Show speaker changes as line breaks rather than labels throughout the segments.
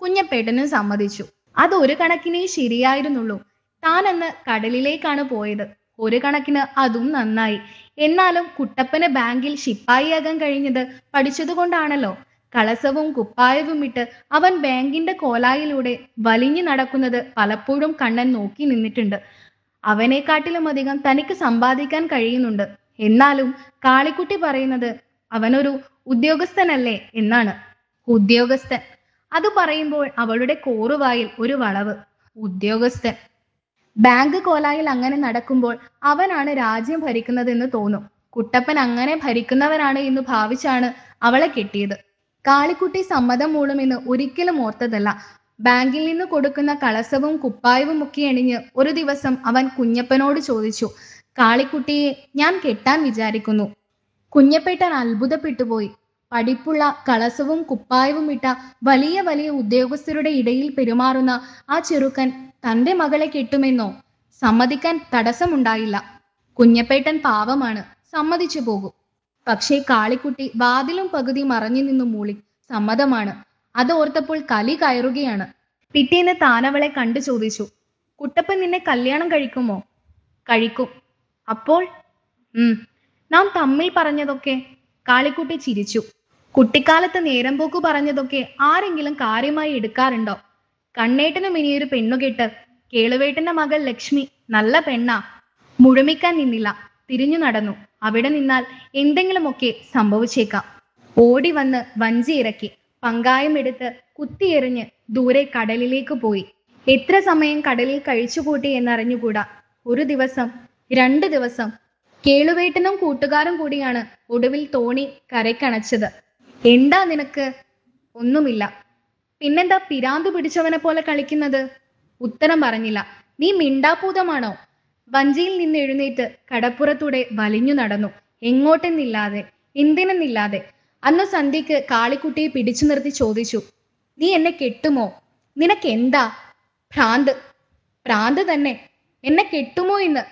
കുഞ്ഞപ്പേട്ടനും സമ്മതിച്ചു അത് ഒരു കണക്കിനേ ശരിയായിരുന്നുള്ളൂ താൻ അന്ന് കടലിലേക്കാണ് പോയത് ഒരു കണക്കിന് അതും നന്നായി എന്നാലും കുട്ടപ്പന് ബാങ്കിൽ ശിപ്പായിയാകാൻ കഴിഞ്ഞത് പഠിച്ചതുകൊണ്ടാണല്ലോ കളസവും കുപ്പായവും ഇട്ട് അവൻ ബാങ്കിന്റെ കോലായിലൂടെ വലിഞ്ഞു നടക്കുന്നത് പലപ്പോഴും കണ്ണൻ നോക്കി നിന്നിട്ടുണ്ട് അവനെക്കാട്ടിലും അധികം തനിക്ക് സമ്പാദിക്കാൻ കഴിയുന്നുണ്ട് എന്നാലും കാളിക്കുട്ടി പറയുന്നത് അവനൊരു ഉദ്യോഗസ്ഥനല്ലേ എന്നാണ് ഉദ്യോഗസ്ഥൻ അത് പറയുമ്പോൾ അവളുടെ കോറുവായിൽ ഒരു വളവ് ഉദ്യോഗസ്ഥൻ ബാങ്ക് കോലായിൽ അങ്ങനെ നടക്കുമ്പോൾ അവനാണ് രാജ്യം ഭരിക്കുന്നതെന്ന് തോന്നും കുട്ടപ്പൻ അങ്ങനെ ഭരിക്കുന്നവനാണ് എന്ന് ഭാവിച്ചാണ് അവളെ കെട്ടിയത് കാളിക്കുട്ടി സമ്മതം മൂളുമെന്ന് ഒരിക്കലും ഓർത്തതല്ല ബാങ്കിൽ നിന്ന് കൊടുക്കുന്ന കളസവും കുപ്പായവും ഒക്കെ അണിഞ്ഞ് ഒരു ദിവസം അവൻ കുഞ്ഞപ്പനോട് ചോദിച്ചു കാളിക്കുട്ടിയെ ഞാൻ കെട്ടാൻ വിചാരിക്കുന്നു കുഞ്ഞപ്പേട്ടൻ അത്ഭുതപ്പെട്ടുപോയി പഠിപ്പുള്ള കളസവും കുപ്പായവും ഇട്ട വലിയ വലിയ ഉദ്യോഗസ്ഥരുടെ ഇടയിൽ പെരുമാറുന്ന ആ ചെറുക്കൻ തന്റെ മകളെ കെട്ടുമെന്നോ സമ്മതിക്കാൻ തടസ്സമുണ്ടായില്ല കുഞ്ഞപ്പേട്ടൻ പാവമാണ് സമ്മതിച്ചു പോകും പക്ഷേ കാളിക്കുട്ടി വാതിലും പകുതി മറഞ്ഞു നിന്നു മൂളി സമ്മതമാണ് അത് ഓർത്തപ്പോൾ കലി കയറുകയാണ് പിറ്റേന്ന് താനവളെ കണ്ടു ചോദിച്ചു കുട്ടപ്പൻ നിന്നെ കല്യാണം കഴിക്കുമോ കഴിക്കും അപ്പോൾ ഉം നാം തമ്മിൽ പറഞ്ഞതൊക്കെ കാളിക്കുട്ടി ചിരിച്ചു കുട്ടിക്കാലത്ത് നേരം പോക്കു പറഞ്ഞതൊക്കെ ആരെങ്കിലും കാര്യമായി എടുക്കാറുണ്ടോ കണ്ണേട്ടനും ഇനിയൊരു പെണ്ണുകെട്ട് കേളുവേട്ടന്റെ മകൾ ലക്ഷ്മി നല്ല പെണ്ണാ മുഴുമിക്കാൻ നിന്നില്ല തിരിഞ്ഞു നടന്നു അവിടെ നിന്നാൽ എന്തെങ്കിലുമൊക്കെ സംഭവിച്ചേക്കാം ഓടി വന്ന് വഞ്ചി ഇറക്കി പങ്കായം എടുത്ത് കുത്തിയെറിഞ്ഞ് ദൂരെ കടലിലേക്ക് പോയി എത്ര സമയം കടലിൽ കഴിച്ചുകൂട്ടി എന്നറിഞ്ഞുകൂടാ ഒരു ദിവസം രണ്ട് ദിവസം കേളുവേട്ടനും കൂട്ടുകാരും കൂടിയാണ് ഒടുവിൽ തോണി കരയ്ക്കണച്ചത് എന്താ നിനക്ക് ഒന്നുമില്ല പിന്നെന്താ പിരാന്ത് പിടിച്ചവനെ പോലെ കളിക്കുന്നത് ഉത്തരം പറഞ്ഞില്ല നീ മിണ്ടാപൂതമാണോ വഞ്ചിയിൽ നിന്ന് എഴുന്നേറ്റ് കടപ്പുറത്തൂടെ വലിഞ്ഞു നടന്നു എങ്ങോട്ടെന്നില്ലാതെ എന്തിനെന്നില്ലാതെ അന്ന് സന്ധ്യക്ക് കാളിക്കുട്ടിയെ പിടിച്ചു നിർത്തി ചോദിച്ചു നീ എന്നെ കെട്ടുമോ നിനക്ക് എന്താ ഭ്രാന്ത് ഭ്രാന്ത് തന്നെ എന്നെ കെട്ടുമോ എന്ന്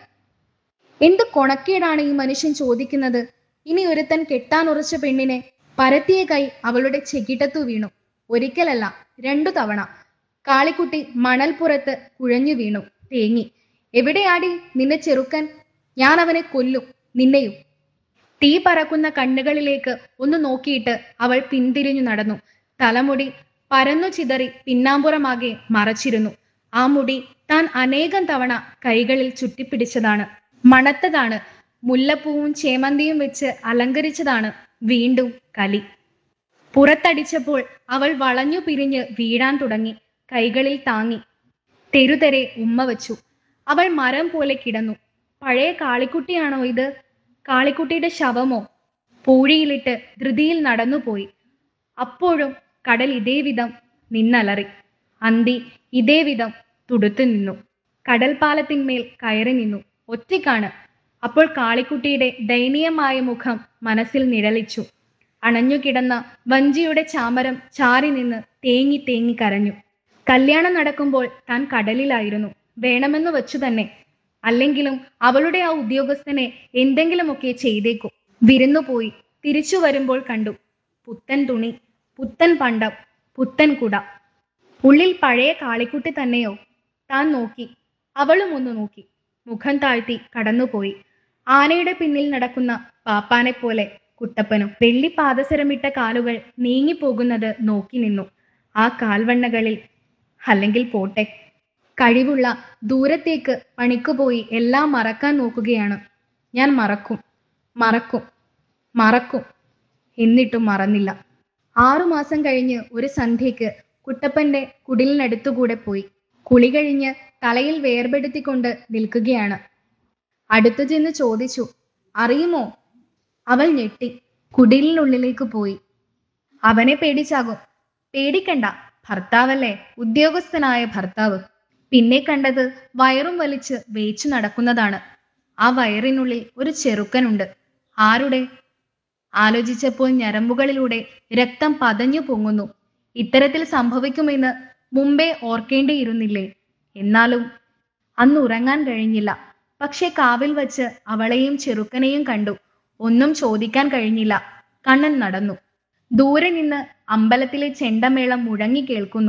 എന്ത് കൊണക്കേടാണ് ഈ മനുഷ്യൻ ചോദിക്കുന്നത് ഇനി ഒരുത്തൻ കെട്ടാൻ ഉറച്ച പെണ്ണിനെ പരത്തിയ കൈ അവളുടെ ചെകിട്ടത്തു വീണു ഒരിക്കലല്ല രണ്ടു തവണ കാളിക്കുട്ടി മണൽപ്പുറത്ത് കുഴഞ്ഞു വീണു തേങ്ങി എവിടെയാടി നിന്റെ ചെറുക്കൻ ഞാൻ അവനെ കൊല്ലും നിന്നെയും തീ പറക്കുന്ന കണ്ണുകളിലേക്ക് ഒന്ന് നോക്കിയിട്ട് അവൾ പിന്തിരിഞ്ഞു നടന്നു തലമുടി പരന്നു ചിതറി പിന്നാമ്പുറമാകെ മറച്ചിരുന്നു ആ മുടി താൻ അനേകം തവണ കൈകളിൽ ചുറ്റിപ്പിടിച്ചതാണ് മണത്തതാണ് മുല്ലപ്പൂവും ചേമന്തിയും വെച്ച് അലങ്കരിച്ചതാണ് വീണ്ടും കലി പുറത്തടിച്ചപ്പോൾ അവൾ വളഞ്ഞു പിരിഞ്ഞ് വീഴാൻ തുടങ്ങി കൈകളിൽ താങ്ങി തെരുതെരെ ഉമ്മ വച്ചു അവൾ മരം പോലെ കിടന്നു പഴയ കാളിക്കുട്ടിയാണോ ഇത് കാളിക്കുട്ടിയുടെ ശവമോ പൂഴിയിലിട്ട് ധൃതിയിൽ നടന്നുപോയി അപ്പോഴും കടൽ ഇതേ വിധം നിന്നലറി അന്തി ഇതേ വിധം തുടുത്തു നിന്നു കടൽപ്പാലത്തിന്മേൽ കയറി നിന്നു ഒറ്റയ്ക്കാണ് അപ്പോൾ കാളിക്കുട്ടിയുടെ ദയനീയമായ മുഖം മനസ്സിൽ നിഴലിച്ചു അണഞ്ഞുകിടന്ന വഞ്ചിയുടെ ചാമരം ചാരി നിന്ന് തേങ്ങി തേങ്ങി കരഞ്ഞു കല്യാണം നടക്കുമ്പോൾ താൻ കടലിലായിരുന്നു വേണമെന്ന് വച്ചു തന്നെ അല്ലെങ്കിലും അവളുടെ ആ ഉദ്യോഗസ്ഥനെ എന്തെങ്കിലുമൊക്കെ ചെയ്തേക്കും വിരുന്നു പോയി തിരിച്ചു വരുമ്പോൾ കണ്ടു പുത്തൻ തുണി പുത്തൻ പണ്ടം പുത്തൻ കുട ഉള്ളിൽ പഴയ കാളിക്കുട്ടി തന്നെയോ താൻ നോക്കി അവളും ഒന്ന് നോക്കി മുഖം താഴ്ത്തി കടന്നുപോയി ആനയുടെ പിന്നിൽ നടക്കുന്ന പാപ്പാനെ പോലെ കുട്ടപ്പനും വെള്ളി പാദസരമിട്ട കാലുകൾ നീങ്ങിപ്പോകുന്നത് നോക്കി നിന്നു ആ കാൽവണ്ണകളിൽ അല്ലെങ്കിൽ പോട്ടെ കഴിവുള്ള ദൂരത്തേക്ക് പണിക്കുപോയി എല്ലാം മറക്കാൻ നോക്കുകയാണ് ഞാൻ മറക്കും മറക്കും മറക്കും എന്നിട്ടും മറന്നില്ല ആറുമാസം കഴിഞ്ഞ് ഒരു സന്ധ്യയ്ക്ക് കുട്ടപ്പന്റെ കുടിലിനടുത്തുകൂടെ പോയി കുളി കഴിഞ്ഞ് തലയിൽ വേർപെടുത്തിക്കൊണ്ട് നിൽക്കുകയാണ് അടുത്തു ചെന്ന് ചോദിച്ചു അറിയുമോ അവൾ ഞെട്ടി കുടിലിനുള്ളിലേക്ക് പോയി അവനെ പേടിച്ചാകും പേടിക്കണ്ട ഭർത്താവല്ലേ ഉദ്യോഗസ്ഥനായ ഭർത്താവ് പിന്നെ കണ്ടത് വയറും വലിച്ച് വേച്ചു നടക്കുന്നതാണ് ആ വയറിനുള്ളിൽ ഒരു ചെറുക്കനുണ്ട് ആരുടെ ആലോചിച്ചപ്പോൾ ഞരമ്പുകളിലൂടെ രക്തം പതഞ്ഞു പൊങ്ങുന്നു ഇത്തരത്തിൽ സംഭവിക്കുമെന്ന് മുമ്പേ ഓർക്കേണ്ടിയിരുന്നില്ലേ എന്നാലും അന്ന് ഉറങ്ങാൻ കഴിഞ്ഞില്ല പക്ഷെ കാവിൽ വച്ച് അവളെയും ചെറുക്കനെയും കണ്ടു ഒന്നും ചോദിക്കാൻ കഴിഞ്ഞില്ല കണ്ണൻ നടന്നു ദൂരെ നിന്ന് അമ്പലത്തിലെ ചെണ്ടമേളം മുഴങ്ങി കേൾക്കുന്നു